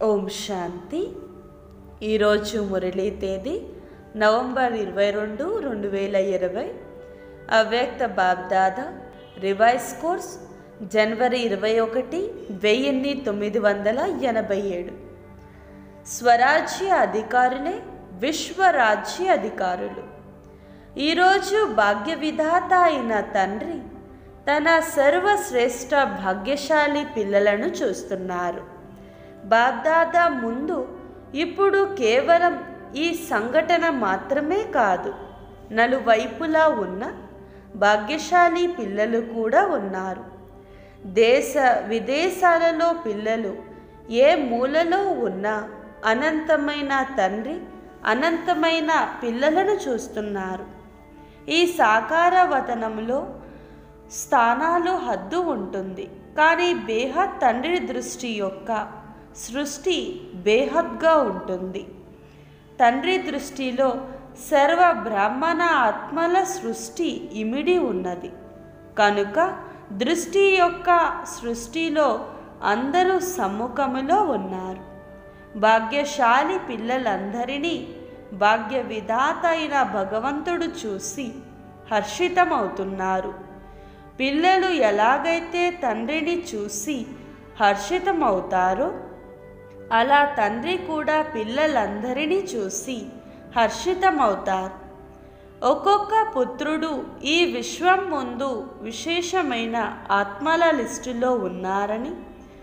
ఓం శాంతి ఈరోజు మురళీ తేదీ నవంబర్ ఇరవై రెండు రెండు వేల ఇరవై అవ్యక్త బాబ్దాదా రివైజ్ కోర్స్ జనవరి ఇరవై ఒకటి వెయ్యిన్ని తొమ్మిది వందల ఎనభై ఏడు స్వరాజ్య అధికారులే విశ్వరాజ్య అధికారులు ఈరోజు భాగ్య విధాత అయిన తండ్రి తన సర్వశ్రేష్ఠ భాగ్యశాలి పిల్లలను చూస్తున్నారు బాబ్దాదా ముందు ఇప్పుడు కేవలం ఈ సంఘటన మాత్రమే కాదు నలువైపులా ఉన్న భాగ్యశాలి పిల్లలు కూడా ఉన్నారు దేశ విదేశాలలో పిల్లలు ఏ మూలలో ఉన్నా అనంతమైన తండ్రి అనంతమైన పిల్లలను చూస్తున్నారు ఈ సాకార వతనంలో స్థానాలు హద్దు ఉంటుంది కానీ బేహద్ తండ్రి దృష్టి యొక్క సృష్టి బేహద్గా ఉంటుంది తండ్రి దృష్టిలో సర్వ బ్రాహ్మణ ఆత్మల సృష్టి ఇమిడి ఉన్నది కనుక దృష్టి యొక్క సృష్టిలో అందరూ సమ్ముఖములో ఉన్నారు భాగ్యశాలి పిల్లలందరినీ భాగ్య విధాత అయిన భగవంతుడు చూసి హర్షితమవుతున్నారు పిల్లలు ఎలాగైతే తండ్రిని చూసి హర్షితమవుతారో అలా తండ్రి కూడా పిల్లలందరినీ చూసి హర్షితమవుతారు ఒక్కొక్క పుత్రుడు ఈ విశ్వం ముందు విశేషమైన ఆత్మల లిస్టులో ఉన్నారని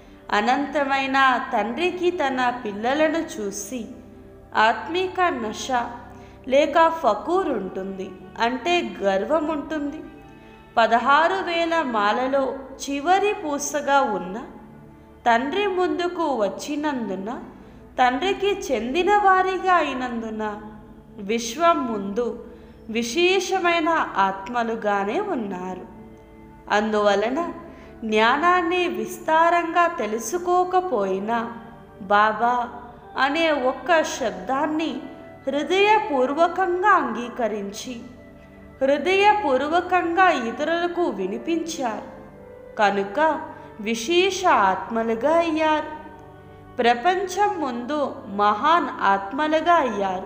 అనంతమైన తండ్రికి తన పిల్లలను చూసి ఆత్మిక నష లేక ఫకూర్ ఉంటుంది అంటే గర్వం ఉంటుంది పదహారు వేల మాలలో చివరి పూసగా ఉన్న తండ్రి ముందుకు వచ్చినందున తండ్రికి చెందిన వారిగా అయినందున విశ్వం ముందు విశేషమైన ఆత్మలుగానే ఉన్నారు అందువలన జ్ఞానాన్ని విస్తారంగా తెలుసుకోకపోయినా బాబా అనే ఒక్క శబ్దాన్ని హృదయపూర్వకంగా అంగీకరించి హృదయపూర్వకంగా ఇతరులకు వినిపించారు కనుక విశేష ఆత్మలుగా అయ్యారు ప్రపంచం ముందు మహాన్ ఆత్మలుగా అయ్యారు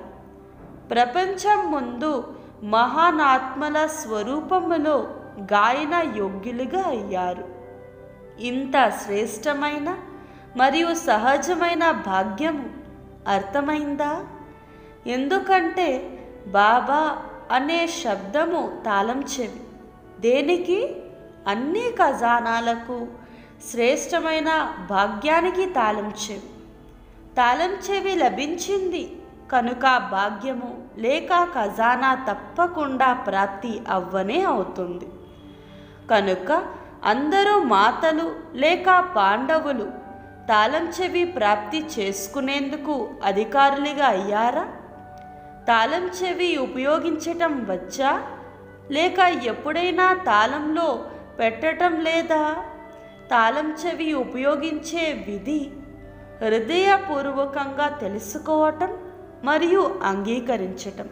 ప్రపంచం ముందు మహాన్ ఆత్మల స్వరూపములో గాయన యోగ్యులుగా అయ్యారు ఇంత శ్రేష్టమైన మరియు సహజమైన భాగ్యము అర్థమైందా ఎందుకంటే బాబా అనే శబ్దము తాళం చెవి దేనికి అన్ని ఖజానాలకు శ్రేష్టమైన భాగ్యానికి తాళం చెవి తాళం చెవి లభించింది కనుక భాగ్యము లేక ఖజానా తప్పకుండా ప్రాప్తి అవ్వనే అవుతుంది కనుక అందరూ మాతలు లేక పాండవులు తాళం చెవి ప్రాప్తి చేసుకునేందుకు అధికారులుగా అయ్యారా తాళం చెవి ఉపయోగించటం వచ్చా లేక ఎప్పుడైనా తాళంలో పెట్టటం లేదా తాళం చెవి ఉపయోగించే విధి హృదయపూర్వకంగా తెలుసుకోవటం మరియు అంగీకరించటం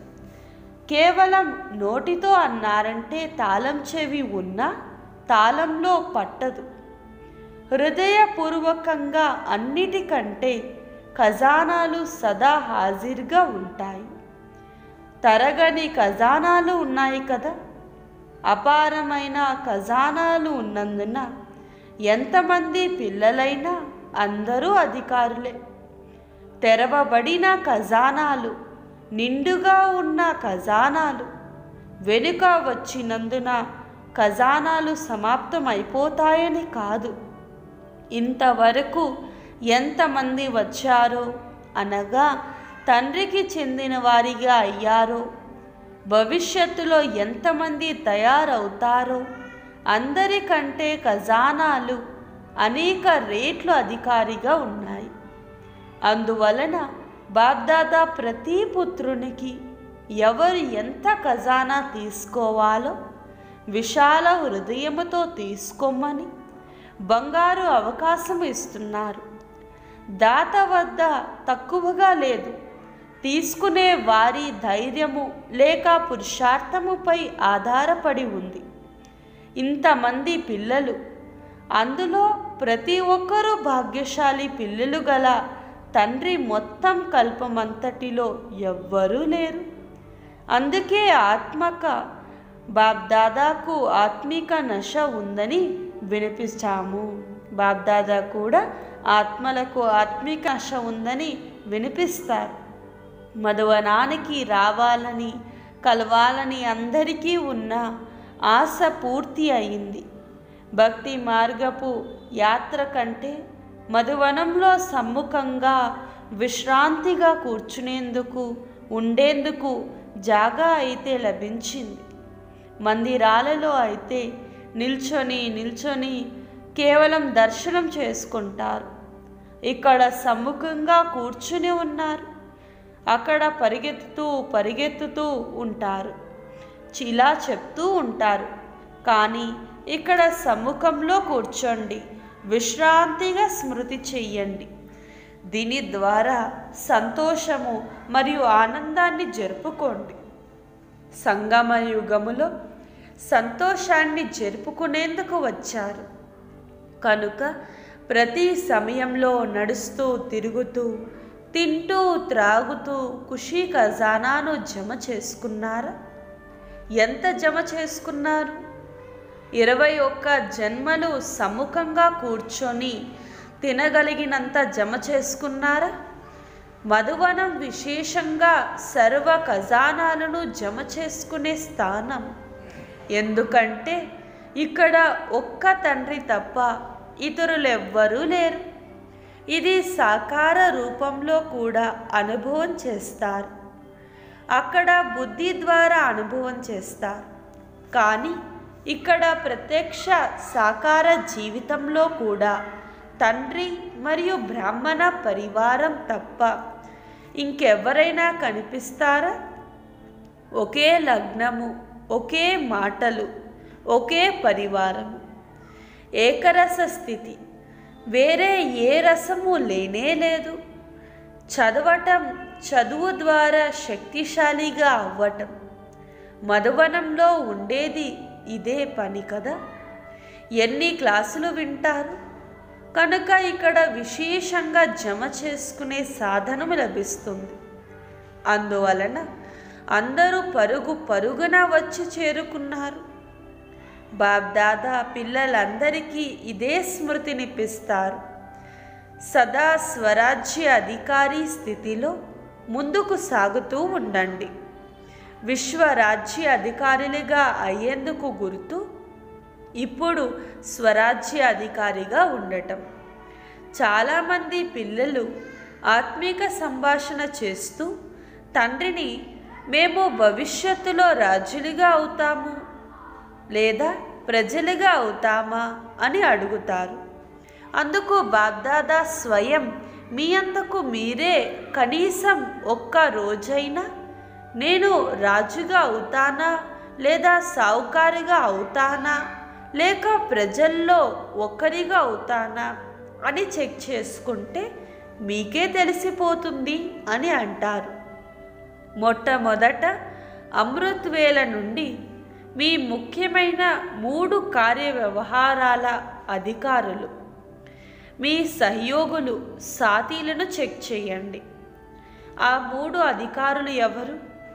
కేవలం నోటితో అన్నారంటే తాళం చెవి ఉన్నా తాళంలో పట్టదు హృదయపూర్వకంగా అన్నిటికంటే ఖజానాలు సదా హాజరుగా ఉంటాయి తరగని ఖజానాలు ఉన్నాయి కదా అపారమైన ఖజానాలు ఉన్నందున ఎంతమంది పిల్లలైనా అందరూ అధికారులే తెరవబడిన ఖజానాలు నిండుగా ఉన్న ఖజానాలు వెనుక వచ్చినందున ఖజానాలు సమాప్తమైపోతాయని కాదు ఇంతవరకు ఎంతమంది వచ్చారో అనగా తండ్రికి చెందిన వారిగా అయ్యారో భవిష్యత్తులో ఎంతమంది తయారవుతారో అందరికంటే ఖజానాలు అనేక రేట్లు అధికారిగా ఉన్నాయి అందువలన బాబ్దాదా ప్రతి పుత్రునికి ఎవరు ఎంత ఖజానా తీసుకోవాలో విశాల హృదయముతో తీసుకోమని బంగారు అవకాశం ఇస్తున్నారు దాత వద్ద తక్కువగా లేదు తీసుకునే వారి ధైర్యము లేక పురుషార్థముపై ఆధారపడి ఉంది ఇంతమంది పిల్లలు అందులో ప్రతి ఒక్కరూ భాగ్యశాలి పిల్లలు గల తండ్రి మొత్తం కల్పమంతటిలో ఎవ్వరూ లేరు అందుకే ఆత్మక బాబ్దాదాకు ఆత్మిక నశ ఉందని వినిపిస్తాము బాబ్దాదా కూడా ఆత్మలకు ఆత్మిక నశ ఉందని వినిపిస్తారు మధువనానికి రావాలని కలవాలని అందరికీ ఉన్న ఆశ పూర్తి అయింది భక్తి మార్గపు యాత్ర కంటే మధువనంలో సమ్ముఖంగా విశ్రాంతిగా కూర్చునేందుకు ఉండేందుకు జాగా అయితే లభించింది మందిరాలలో అయితే నిల్చొని నిల్చొని కేవలం దర్శనం చేసుకుంటారు ఇక్కడ సమ్ముఖంగా కూర్చుని ఉన్నారు అక్కడ పరిగెత్తుతూ పరిగెత్తుతూ ఉంటారు ఇలా చెప్తూ ఉంటారు కానీ ఇక్కడ సమ్ముఖంలో కూర్చోండి విశ్రాంతిగా స్మృతి చెయ్యండి దీని ద్వారా సంతోషము మరియు ఆనందాన్ని జరుపుకోండి సంగమ యుగములో సంతోషాన్ని జరుపుకునేందుకు వచ్చారు కనుక ప్రతి సమయంలో నడుస్తూ తిరుగుతూ తింటూ త్రాగుతూ ఖుషీ ఖజానాను జమ చేసుకున్నారా ఎంత జమ చేసుకున్నారు ఇరవై ఒక్క జన్మలు సముఖంగా కూర్చొని తినగలిగినంత జమ చేసుకున్నారా మధువనం విశేషంగా సర్వ ఖజానాలను జమ చేసుకునే స్థానం ఎందుకంటే ఇక్కడ ఒక్క తండ్రి తప్ప ఇతరులెవ్వరూ లేరు ఇది సాకార రూపంలో కూడా అనుభవం చేస్తారు అక్కడ బుద్ధి ద్వారా అనుభవం చేస్తారు కానీ ఇక్కడ ప్రత్యక్ష సాకార జీవితంలో కూడా తండ్రి మరియు బ్రాహ్మణ పరివారం తప్ప ఇంకెవరైనా కనిపిస్తారా ఒకే లగ్నము ఒకే మాటలు ఒకే పరివారము ఏకరస స్థితి వేరే ఏ రసము లేనే లేదు చదవటం చదువు ద్వారా శక్తిశాలిగా అవ్వటం మధువనంలో ఉండేది ఇదే పని కదా ఎన్ని క్లాసులు వింటారు కనుక ఇక్కడ విశేషంగా జమ చేసుకునే సాధనము లభిస్తుంది అందువలన అందరూ పరుగు పరుగున వచ్చి చేరుకున్నారు బాబ్దాదా పిల్లలందరికీ ఇదే స్మృతినిపిస్తారు సదా స్వరాజ్య అధికారి స్థితిలో ముందుకు సాగుతూ ఉండండి విశ్వరాజ్య అధికారులుగా అయ్యేందుకు గుర్తు ఇప్పుడు స్వరాజ్య అధికారిగా ఉండటం చాలామంది పిల్లలు ఆత్మీక సంభాషణ చేస్తూ తండ్రిని మేము భవిష్యత్తులో రాజులుగా అవుతాము లేదా ప్రజలుగా అవుతామా అని అడుగుతారు అందుకు బాబ్దాదా స్వయం మీ అందుకు మీరే కనీసం ఒక్క రోజైనా నేను రాజుగా అవుతానా లేదా సావుకారిగా అవుతానా లేక ప్రజల్లో ఒక్కరిగా అవుతానా అని చెక్ చేసుకుంటే మీకే తెలిసిపోతుంది అని అంటారు మొట్టమొదట అమృత్ వేల నుండి మీ ముఖ్యమైన మూడు కార్యవ్యవహారాల అధికారులు మీ సహయోగులు సాతీలను చెక్ చేయండి ఆ మూడు అధికారులు ఎవరు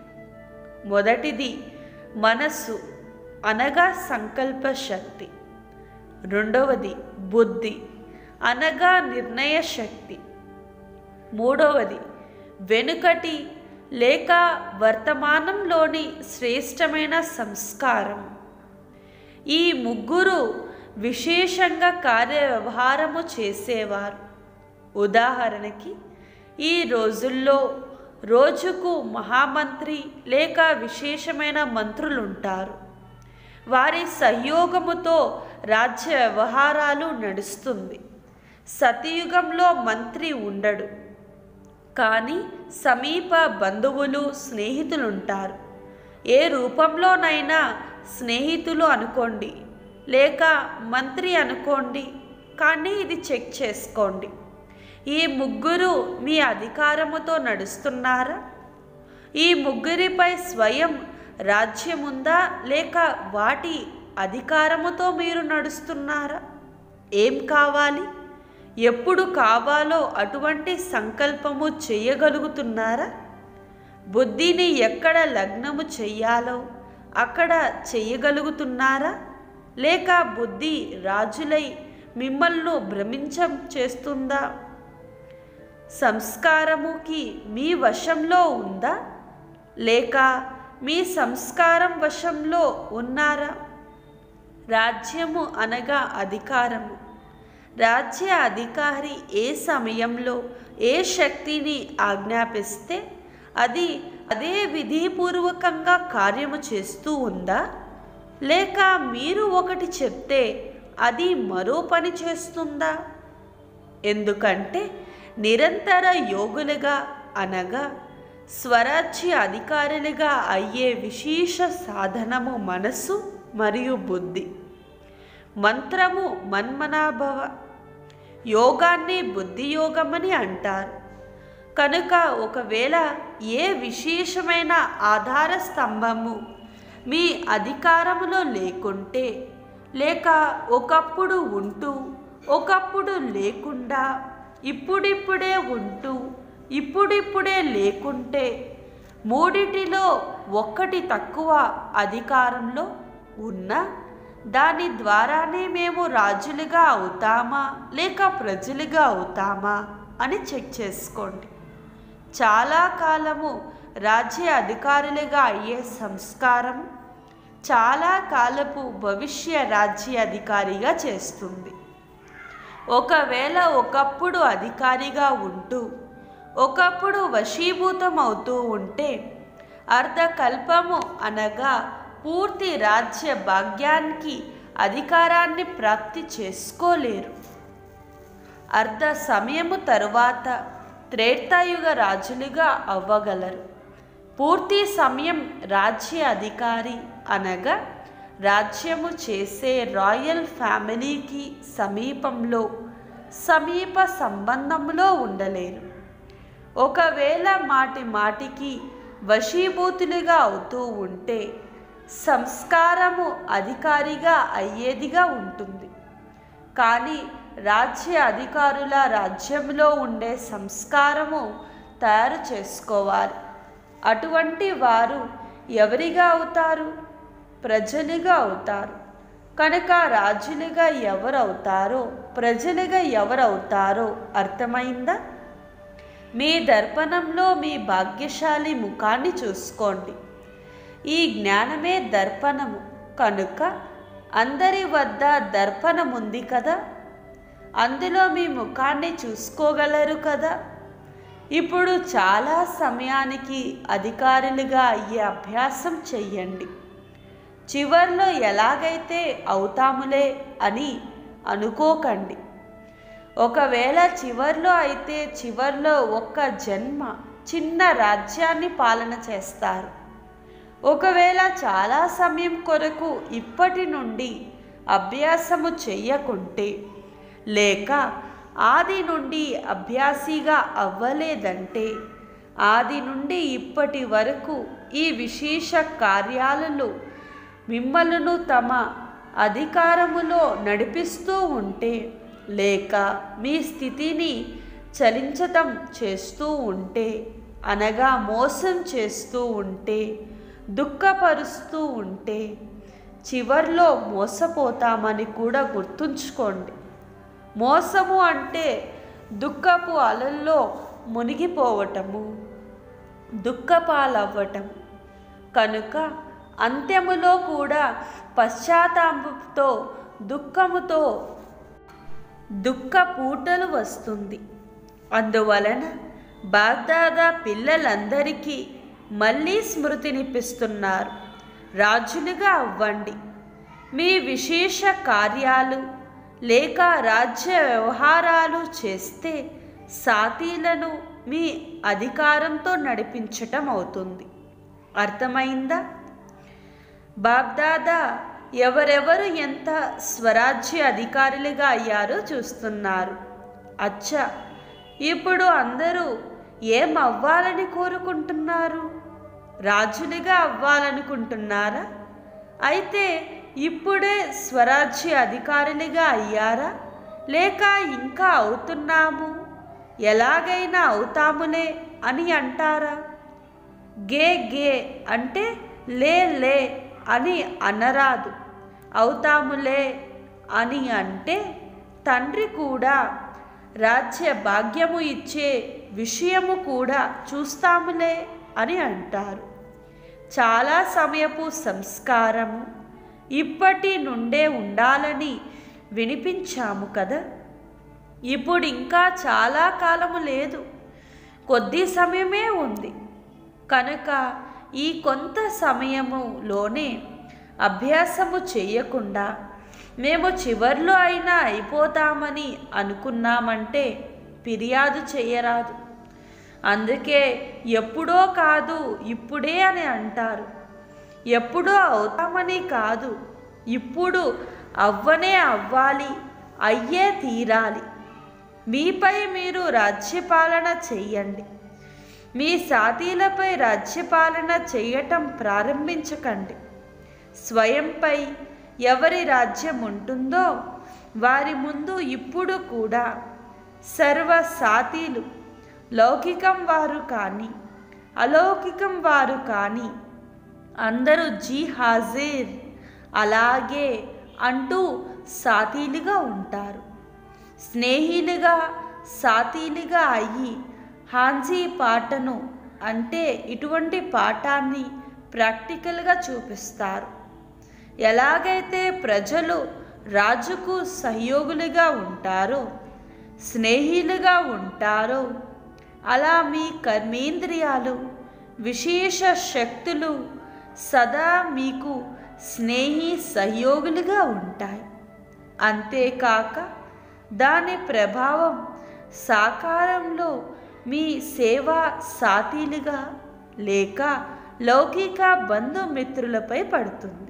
మొదటిది మనస్సు అనగా సంకల్ప శక్తి రెండవది బుద్ధి అనగా నిర్ణయ శక్తి మూడవది వెనుకటి లేక వర్తమానంలోని శ్రేష్టమైన సంస్కారం ఈ ముగ్గురు విశేషంగా కార్యవ్యవహారము చేసేవారు ఉదాహరణకి ఈ రోజుల్లో రోజుకు మహామంత్రి లేక విశేషమైన మంత్రులుంటారు వారి సహయోగముతో రాజ్య వ్యవహారాలు నడుస్తుంది సతయుగంలో మంత్రి ఉండడు కానీ సమీప బంధువులు స్నేహితులుంటారు ఏ రూపంలోనైనా స్నేహితులు అనుకోండి లేక మంత్రి అనుకోండి కానీ ఇది చెక్ చేసుకోండి ఈ ముగ్గురు మీ అధికారముతో నడుస్తున్నారా ఈ ముగ్గురిపై స్వయం రాజ్యముందా లేక వాటి అధికారముతో మీరు నడుస్తున్నారా ఏం కావాలి ఎప్పుడు కావాలో అటువంటి సంకల్పము చేయగలుగుతున్నారా బుద్ధిని ఎక్కడ లగ్నము చెయ్యాలో అక్కడ చెయ్యగలుగుతున్నారా లేక బుద్ధి రాజులై మిమ్మల్ని భ్రమించం చేస్తుందా సంస్కారముకి మీ వశంలో ఉందా లేక మీ సంస్కారం వశంలో ఉన్నారా రాజ్యము అనగా అధికారము రాజ్య అధికారి ఏ సమయంలో ఏ శక్తిని ఆజ్ఞాపిస్తే అది అదే విధిపూర్వకంగా కార్యము చేస్తూ ఉందా లేక మీరు ఒకటి చెప్తే అది మరో పని చేస్తుందా ఎందుకంటే నిరంతర యోగులుగా అనగా స్వరాజ్య అధికారులుగా అయ్యే విశేష సాధనము మనసు మరియు బుద్ధి మంత్రము మన్మనాభవ యోగాన్ని బుద్ధి యోగమని అంటారు కనుక ఒకవేళ ఏ విశేషమైన ఆధార స్తంభము మీ అధికారములో లేకుంటే లేక ఒకప్పుడు ఉంటూ ఒకప్పుడు లేకుండా ఇప్పుడిప్పుడే ఉంటూ ఇప్పుడిప్పుడే లేకుంటే మూడిటిలో ఒక్కటి తక్కువ అధికారంలో ఉన్నా దాని ద్వారానే మేము రాజులుగా అవుతామా లేక ప్రజలుగా అవుతామా అని చెక్ చేసుకోండి చాలా కాలము రాజ్య అధికారులుగా అయ్యే సంస్కారం చాలా కాలపు భవిష్య రాజ్య అధికారిగా చేస్తుంది ఒకవేళ ఒకప్పుడు అధికారిగా ఉంటూ ఒకప్పుడు వశీభూతం అవుతూ ఉంటే అర్ధకల్పము అనగా పూర్తి రాజ్య భాగ్యానికి అధికారాన్ని ప్రాప్తి చేసుకోలేరు అర్ధ సమయము తరువాత త్రేతాయుగ రాజులుగా అవ్వగలరు పూర్తి సమయం రాజ్య అధికారి అనగా రాజ్యము చేసే రాయల్ ఫ్యామిలీకి సమీపంలో సమీప సంబంధంలో ఉండలేరు ఒకవేళ మాటి మాటికి వశీభూతులుగా అవుతూ ఉంటే సంస్కారము అధికారిగా అయ్యేదిగా ఉంటుంది కానీ రాజ్య అధికారుల రాజ్యంలో ఉండే సంస్కారము తయారు చేసుకోవాలి అటువంటి వారు ఎవరిగా అవుతారు ప్రజలుగా అవుతారు కనుక రాజులుగా ఎవరవుతారో ప్రజలుగా ఎవరవుతారో అర్థమైందా మీ దర్పణంలో మీ భాగ్యశాలి ముఖాన్ని చూసుకోండి ఈ జ్ఞానమే దర్పణము కనుక అందరి వద్ద దర్పణం ఉంది కదా అందులో మీ ముఖాన్ని చూసుకోగలరు కదా ఇప్పుడు చాలా సమయానికి అధికారులుగా అయ్యే అభ్యాసం చెయ్యండి చివర్లో ఎలాగైతే అవుతాములే అని అనుకోకండి ఒకవేళ చివర్లో అయితే చివర్లో ఒక్క జన్మ చిన్న రాజ్యాన్ని పాలన చేస్తారు ఒకవేళ చాలా సమయం కొరకు ఇప్పటి నుండి అభ్యాసము చెయ్యకుంటే లేక ఆది నుండి అభ్యాసిగా అవ్వలేదంటే ఆది నుండి ఇప్పటి వరకు ఈ విశేష కార్యాలలో మిమ్మలను తమ అధికారములో నడిపిస్తూ ఉంటే లేక మీ స్థితిని చలించటం చేస్తూ ఉంటే అనగా మోసం చేస్తూ ఉంటే దుఃఖపరుస్తూ ఉంటే చివర్లో మోసపోతామని కూడా గుర్తుంచుకోండి మోసము అంటే దుఃఖపు అలల్లో మునిగిపోవటము దుఃఖపాలవ్వటం కనుక అంత్యములో కూడా పశ్చాత్తాపంతో దుఃఖముతో దుఃఖ పూటలు వస్తుంది అందువలన బాగ్దాదా పిల్లలందరికీ మళ్ళీ స్మృతినిపిస్తున్నారు రాజులుగా అవ్వండి మీ విశేష కార్యాలు లేక రాజ్య వ్యవహారాలు చేస్తే సాతీలను మీ అధికారంతో నడిపించటం అవుతుంది అర్థమైందా బాబ్దాదా ఎవరెవరు ఎంత స్వరాజ్య అధికారులుగా అయ్యారో చూస్తున్నారు అచ్చా ఇప్పుడు అందరూ ఏం అవ్వాలని కోరుకుంటున్నారు రాజులుగా అవ్వాలనుకుంటున్నారా అయితే ఇప్పుడే స్వరాజ్య అధికారులుగా అయ్యారా లేక ఇంకా అవుతున్నాము ఎలాగైనా అవుతాములే అని అంటారా గే గే అంటే లే లే అని అనరాదు అవుతాములే అని అంటే తండ్రి కూడా రాజ్య భాగ్యము ఇచ్చే విషయము కూడా చూస్తాములే అని అంటారు చాలా సమయపు సంస్కారము ఇప్పటి నుండే ఉండాలని వినిపించాము కదా ఇప్పుడు ఇంకా చాలా కాలము లేదు కొద్ది సమయమే ఉంది కనుక ఈ కొంత సమయములోనే అభ్యాసము చేయకుండా మేము చివర్లో అయినా అయిపోతామని అనుకున్నామంటే ఫిర్యాదు చేయరాదు అందుకే ఎప్పుడో కాదు ఇప్పుడే అని అంటారు ఎప్పుడో అవుతామని కాదు ఇప్పుడు అవ్వనే అవ్వాలి అయ్యే తీరాలి మీపై మీరు రాజ్యపాలన చెయ్యండి మీ సాతీలపై రాజ్యపాలన చేయటం ప్రారంభించకండి స్వయంపై ఎవరి రాజ్యం ఉంటుందో వారి ముందు ఇప్పుడు కూడా సర్వ సాతీలు లౌకికం వారు కానీ అలౌకికం వారు కానీ అందరూ జీ హాజీర్ అలాగే అంటూ సాతీలుగా ఉంటారు స్నేహిలుగా సాతీలుగా అయ్యి హాంజీ పాటను అంటే ఇటువంటి పాఠాన్ని ప్రాక్టికల్గా చూపిస్తారు ఎలాగైతే ప్రజలు రాజుకు సహయోగులుగా ఉంటారో స్నేహిలుగా ఉంటారో అలా మీ కర్మేంద్రియాలు విశేష శక్తులు సదా మీకు స్నేహి సహయోగులుగా ఉంటాయి అంతేకాక దాని ప్రభావం సాకారంలో మీ సేవా సాతీలుగా లేక లౌకిక బంధుమిత్రులపై పడుతుంది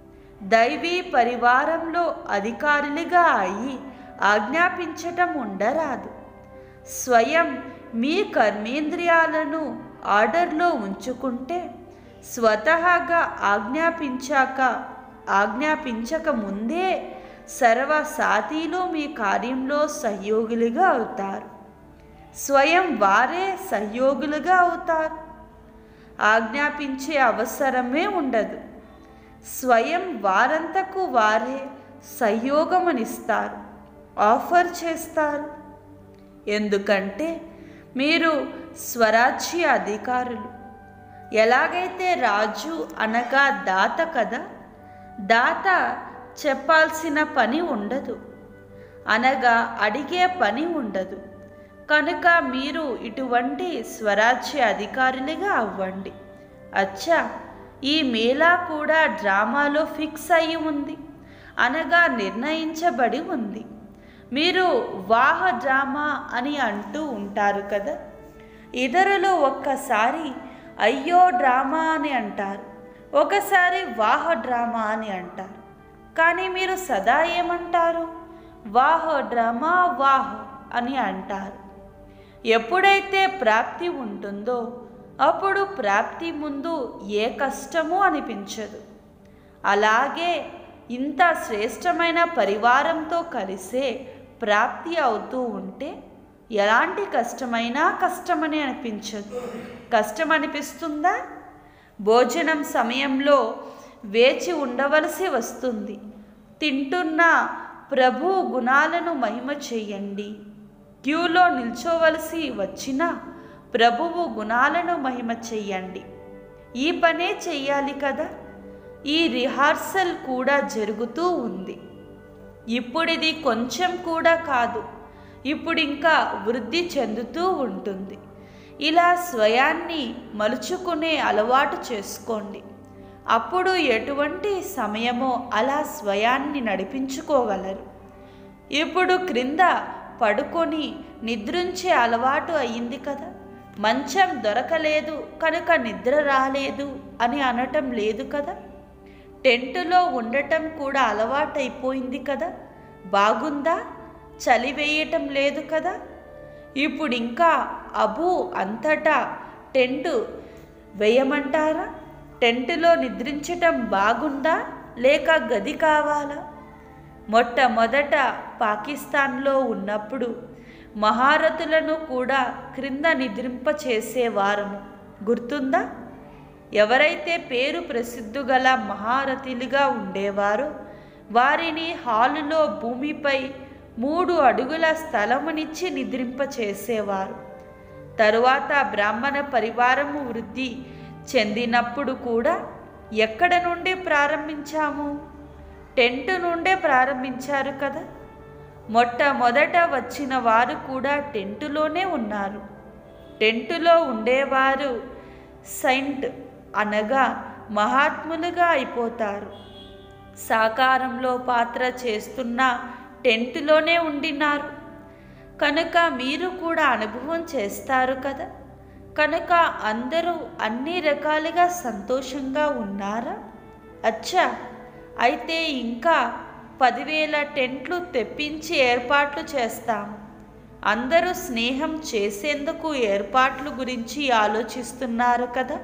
దైవీ పరివారంలో అధికారులుగా అయి ఆజ్ఞాపించటం ఉండరాదు స్వయం మీ కర్మేంద్రియాలను ఆర్డర్లో ఉంచుకుంటే స్వతహాగా ఆజ్ఞాపించాక ఆజ్ఞాపించక ముందే సర్వ సాతీలు మీ కార్యంలో సహయోగులుగా అవుతారు స్వయం వారే సహయోగులుగా అవుతారు ఆజ్ఞాపించే అవసరమే ఉండదు స్వయం వారంతకు వారే సహయోగమనిస్తారు ఆఫర్ చేస్తారు ఎందుకంటే మీరు స్వరాజ్య అధికారులు ఎలాగైతే రాజు అనగా దాత కదా దాత చెప్పాల్సిన పని ఉండదు అనగా అడిగే పని ఉండదు కనుక మీరు ఇటువంటి స్వరాజ్య అధికారులుగా అవ్వండి అచ్చా ఈ మేళా కూడా డ్రామాలో ఫిక్స్ అయి ఉంది అనగా నిర్ణయించబడి ఉంది మీరు వాహ డ్రామా అని అంటూ ఉంటారు కదా ఇతరులు ఒక్కసారి అయ్యో డ్రామా అని అంటారు ఒకసారి వాహ డ్రామా అని అంటారు కానీ మీరు సదా ఏమంటారు వాహ డ్రామా వాహ్ అని అంటారు ఎప్పుడైతే ప్రాప్తి ఉంటుందో అప్పుడు ప్రాప్తి ముందు ఏ కష్టమూ అనిపించదు అలాగే ఇంత శ్రేష్టమైన పరివారంతో కలిసే ప్రాప్తి అవుతూ ఉంటే ఎలాంటి కష్టమైనా కష్టమని అనిపించదు కష్టం అనిపిస్తుందా భోజనం సమయంలో వేచి ఉండవలసి వస్తుంది తింటున్న ప్రభు గుణాలను మహిమ చెయ్యండి క్యూలో నిల్చోవలసి వచ్చిన ప్రభువు గుణాలను మహిమ చెయ్యండి ఈ పనే చెయ్యాలి కదా ఈ రిహార్సల్ కూడా జరుగుతూ ఉంది ఇప్పుడిది కొంచెం కూడా కాదు ఇప్పుడు ఇంకా వృద్ధి చెందుతూ ఉంటుంది ఇలా స్వయాన్ని మలుచుకునే అలవాటు చేసుకోండి అప్పుడు ఎటువంటి సమయమో అలా స్వయాన్ని నడిపించుకోగలరు ఇప్పుడు క్రింద పడుకొని నిద్రించే అలవాటు అయ్యింది కదా మంచం దొరకలేదు కనుక నిద్ర రాలేదు అని అనటం లేదు కదా టెంటులో ఉండటం కూడా అలవాటైపోయింది కదా బాగుందా చలి వేయటం లేదు కదా ఇప్పుడు ఇంకా అబు అంతటా టెంటు వేయమంటారా టెంటులో నిద్రించటం బాగుందా లేక గది కావాలా మొట్టమొదట పాకిస్తాన్లో ఉన్నప్పుడు మహారథులను కూడా క్రింద నిద్రింపచేసేవారము గుర్తుందా ఎవరైతే పేరు ప్రసిద్ధు గల మహారథులుగా ఉండేవారో వారిని హాలులో భూమిపై మూడు అడుగుల స్థలమునిచ్చి నిద్రింపచేసేవారు తరువాత బ్రాహ్మణ పరివారము వృద్ధి చెందినప్పుడు కూడా ఎక్కడ నుండి ప్రారంభించాము టెంట్ నుండే ప్రారంభించారు కదా మొట్టమొదట వచ్చిన వారు కూడా టెంటులోనే ఉన్నారు టెంటులో ఉండేవారు సైంట్ అనగా మహాత్ములుగా అయిపోతారు సాకారంలో పాత్ర చేస్తున్న టెంటులోనే ఉండినారు కనుక మీరు కూడా అనుభవం చేస్తారు కదా కనుక అందరూ అన్ని రకాలుగా సంతోషంగా ఉన్నారా అచ్చా అయితే ఇంకా పదివేల టెంట్లు తెప్పించి ఏర్పాట్లు చేస్తాము అందరూ స్నేహం చేసేందుకు ఏర్పాట్లు గురించి ఆలోచిస్తున్నారు కదా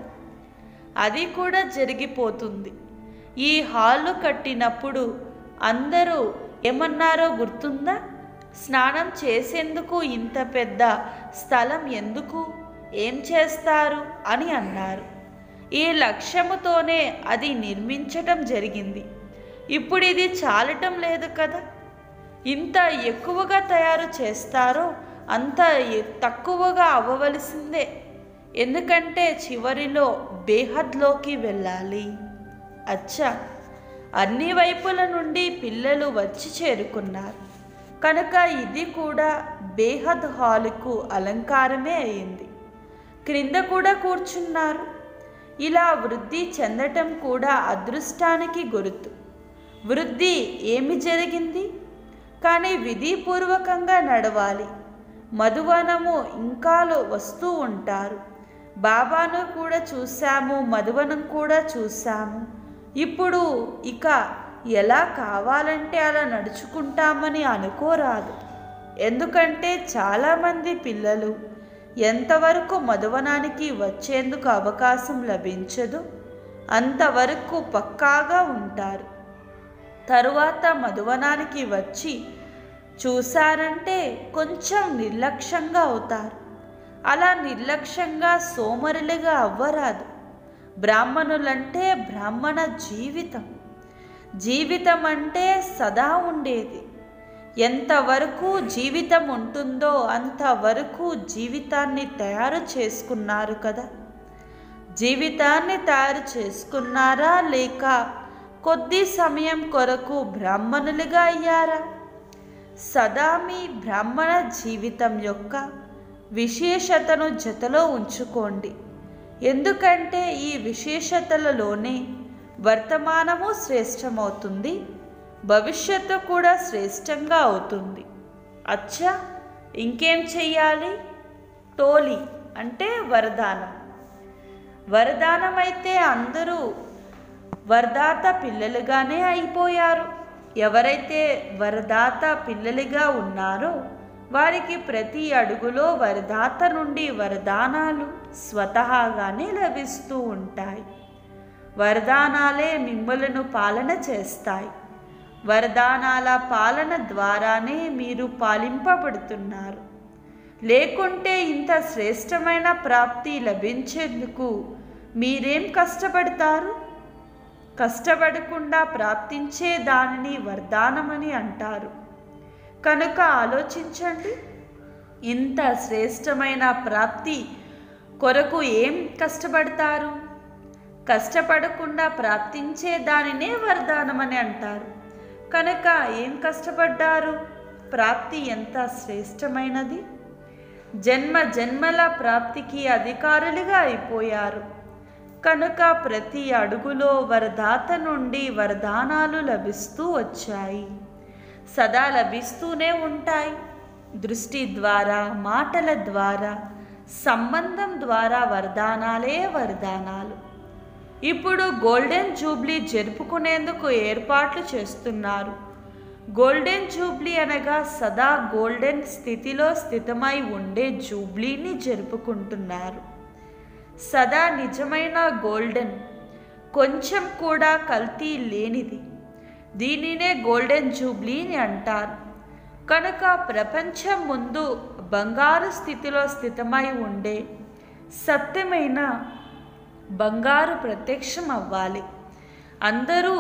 అది కూడా జరిగిపోతుంది ఈ హాలు కట్టినప్పుడు అందరూ ఏమన్నారో గుర్తుందా స్నానం చేసేందుకు ఇంత పెద్ద స్థలం ఎందుకు ఏం చేస్తారు అని అన్నారు ఈ లక్ష్యముతోనే అది నిర్మించటం జరిగింది ఇప్పుడు ఇది చాలటం లేదు కదా ఇంత ఎక్కువగా తయారు చేస్తారో అంత ఎ- తక్కువగా అవ్వవలసిందే ఎందుకంటే చివరిలో బేహద్లోకి వెళ్ళాలి అచ్చా అన్ని వైపుల నుండి పిల్లలు వచ్చి చేరుకున్నారు కనుక ఇది కూడా బేహద్ హాలుకు అలంకారమే అయింది క్రింద కూడా కూర్చున్నారు ఇలా వృద్ధి చెందటం కూడా అదృష్టానికి గుర్తు వృద్ధి ఏమి జరిగింది కానీ విధిపూర్వకంగా నడవాలి మధువనము ఇంకాలో వస్తూ ఉంటారు బాబాను కూడా చూశాము మధువనం కూడా చూశాము ఇప్పుడు ఇక ఎలా కావాలంటే అలా నడుచుకుంటామని అనుకోరాదు ఎందుకంటే చాలామంది పిల్లలు ఎంతవరకు మధువనానికి వచ్చేందుకు అవకాశం లభించదు అంతవరకు పక్కాగా ఉంటారు తరువాత మధువనానికి వచ్చి చూశారంటే కొంచెం నిర్లక్ష్యంగా అవుతారు అలా నిర్లక్ష్యంగా సోమరులుగా అవ్వరాదు బ్రాహ్మణులంటే బ్రాహ్మణ జీవితం జీవితం అంటే సదా ఉండేది ఎంతవరకు జీవితం ఉంటుందో అంతవరకు జీవితాన్ని తయారు చేసుకున్నారు కదా జీవితాన్ని తయారు చేసుకున్నారా లేక కొద్ది సమయం కొరకు బ్రాహ్మణులుగా అయ్యారా సదా మీ బ్రాహ్మణ జీవితం యొక్క విశేషతను జతలో ఉంచుకోండి ఎందుకంటే ఈ విశేషతలలోనే వర్తమానము శ్రేష్టమవుతుంది భవిష్యత్తు కూడా శ్రేష్టంగా అవుతుంది అచ్చా ఇంకేం చెయ్యాలి టోలీ అంటే వరదానం వరదానం అయితే అందరూ వరదాత పిల్లలుగానే అయిపోయారు ఎవరైతే వరదాత పిల్లలుగా ఉన్నారో వారికి ప్రతి అడుగులో వరదాత నుండి వరదానాలు స్వతహాగానే లభిస్తూ ఉంటాయి వరదానాలే మిమ్మలను పాలన చేస్తాయి వరదానాల పాలన ద్వారానే మీరు పాలింపబడుతున్నారు లేకుంటే ఇంత శ్రేష్టమైన ప్రాప్తి లభించేందుకు మీరేం కష్టపడతారు కష్టపడకుండా ప్రాప్తించే దానిని వరదానమని అంటారు కనుక ఆలోచించండి ఇంత శ్రేష్టమైన ప్రాప్తి కొరకు ఏం కష్టపడతారు కష్టపడకుండా ప్రాప్తించే దానినే వరదానమని అంటారు కనుక ఏం కష్టపడ్డారు ప్రాప్తి ఎంత శ్రేష్టమైనది జన్మ జన్మల ప్రాప్తికి అధికారులుగా అయిపోయారు కనుక ప్రతి అడుగులో వరదాత నుండి వరదానాలు లభిస్తూ వచ్చాయి సదా లభిస్తూనే ఉంటాయి దృష్టి ద్వారా మాటల ద్వారా సంబంధం ద్వారా వరదానాలే వరదానాలు ఇప్పుడు గోల్డెన్ జూబ్లీ జరుపుకునేందుకు ఏర్పాట్లు చేస్తున్నారు గోల్డెన్ జూబ్లీ అనగా సదా గోల్డెన్ స్థితిలో స్థితమై ఉండే జూబ్లీని జరుపుకుంటున్నారు సదా నిజమైన గోల్డెన్ కొంచెం కూడా కల్తీ లేనిది దీనినే గోల్డెన్ జూబ్లీని అంటారు కనుక ప్రపంచం ముందు బంగారు స్థితిలో స్థితమై ఉండే సత్యమైన బంగారు ప్రత్యక్షం అవ్వాలి అందరూ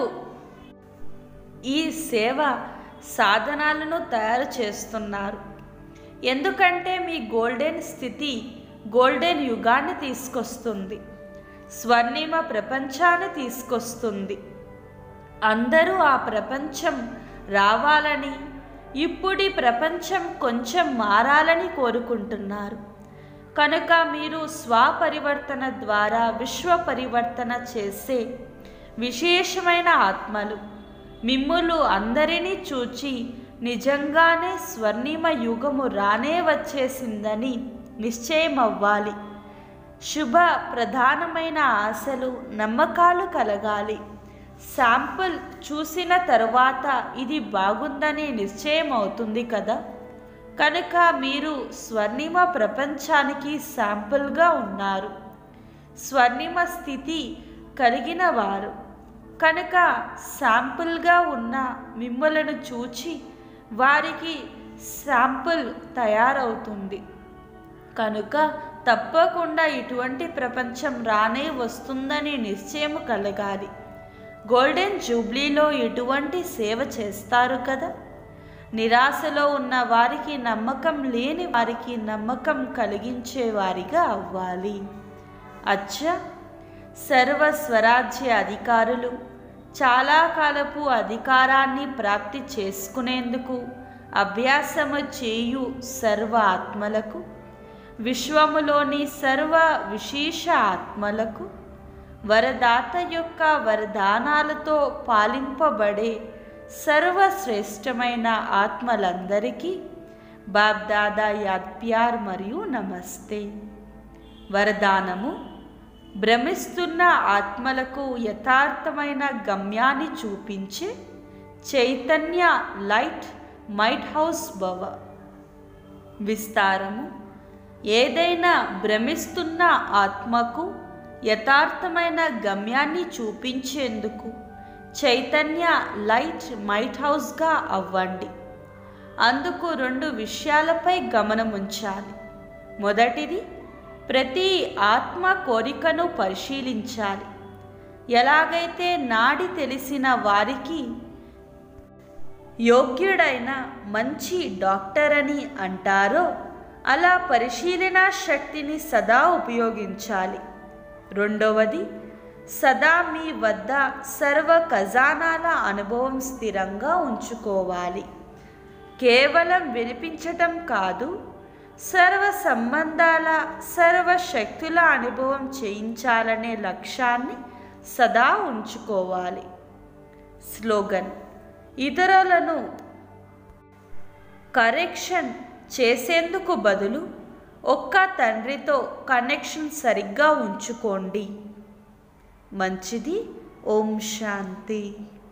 ఈ సేవ సాధనాలను తయారు చేస్తున్నారు ఎందుకంటే మీ గోల్డెన్ స్థితి గోల్డెన్ యుగాన్ని తీసుకొస్తుంది స్వర్ణిమ ప్రపంచాన్ని తీసుకొస్తుంది అందరూ ఆ ప్రపంచం రావాలని ఇప్పుడి ప్రపంచం కొంచెం మారాలని కోరుకుంటున్నారు కనుక మీరు స్వపరివర్తన ద్వారా విశ్వ పరివర్తన చేసే విశేషమైన ఆత్మలు మిమ్ములు అందరినీ చూచి నిజంగానే స్వర్ణిమ యుగము రానే వచ్చేసిందని నిశ్చయం అవ్వాలి శుభ ప్రధానమైన ఆశలు నమ్మకాలు కలగాలి శాంపుల్ చూసిన తరువాత ఇది బాగుందని నిశ్చయం అవుతుంది కదా కనుక మీరు స్వర్ణిమ ప్రపంచానికి శాంపుల్గా ఉన్నారు స్వర్ణిమ స్థితి కలిగిన వారు కనుక శాంపుల్గా ఉన్న మిమ్మలను చూచి వారికి శాంపుల్ తయారవుతుంది కనుక తప్పకుండా ఇటువంటి ప్రపంచం రానే వస్తుందని నిశ్చయం కలగాలి గోల్డెన్ జూబ్లీలో ఇటువంటి సేవ చేస్తారు కదా నిరాశలో ఉన్న వారికి నమ్మకం లేని వారికి నమ్మకం కలిగించే వారిగా అవ్వాలి అచ్చా సర్వ స్వరాజ్య అధికారులు చాలా కాలపు అధికారాన్ని ప్రాప్తి చేసుకునేందుకు అభ్యాసము చేయు సర్వ ఆత్మలకు విశ్వములోని సర్వ విశేష ఆత్మలకు వరదాత యొక్క వరదానాలతో పాలింపబడే సర్వశ్రేష్టమైన ఆత్మలందరికీ బాబ్దాదా యాద్ప్యార్ మరియు నమస్తే వరదానము భ్రమిస్తున్న ఆత్మలకు యథార్థమైన గమ్యాన్ని చూపించే చైతన్య లైట్ మైట్ హౌస్ భవ విస్తారము ఏదైనా భ్రమిస్తున్న ఆత్మకు యథార్థమైన గమ్యాన్ని చూపించేందుకు చైతన్య లైట్ మైట్ హౌస్గా అవ్వండి అందుకు రెండు విషయాలపై గమనం ఉంచాలి మొదటిది ప్రతి ఆత్మ కోరికను పరిశీలించాలి ఎలాగైతే నాడి తెలిసిన వారికి యోగ్యుడైన మంచి డాక్టర్ అని అంటారో అలా పరిశీలన శక్తిని సదా ఉపయోగించాలి రెండవది సదా మీ వద్ద సర్వ ఖజానాల అనుభవం స్థిరంగా ఉంచుకోవాలి కేవలం వినిపించటం కాదు సర్వ సంబంధాల సర్వ శక్తుల అనుభవం చేయించాలనే లక్ష్యాన్ని సదా ఉంచుకోవాలి స్లోగన్ ఇతరులను కరెక్షన్ చేసేందుకు బదులు ఒక్క తండ్రితో కనెక్షన్ సరిగ్గా ఉంచుకోండి మంచిది ఓం శాంతి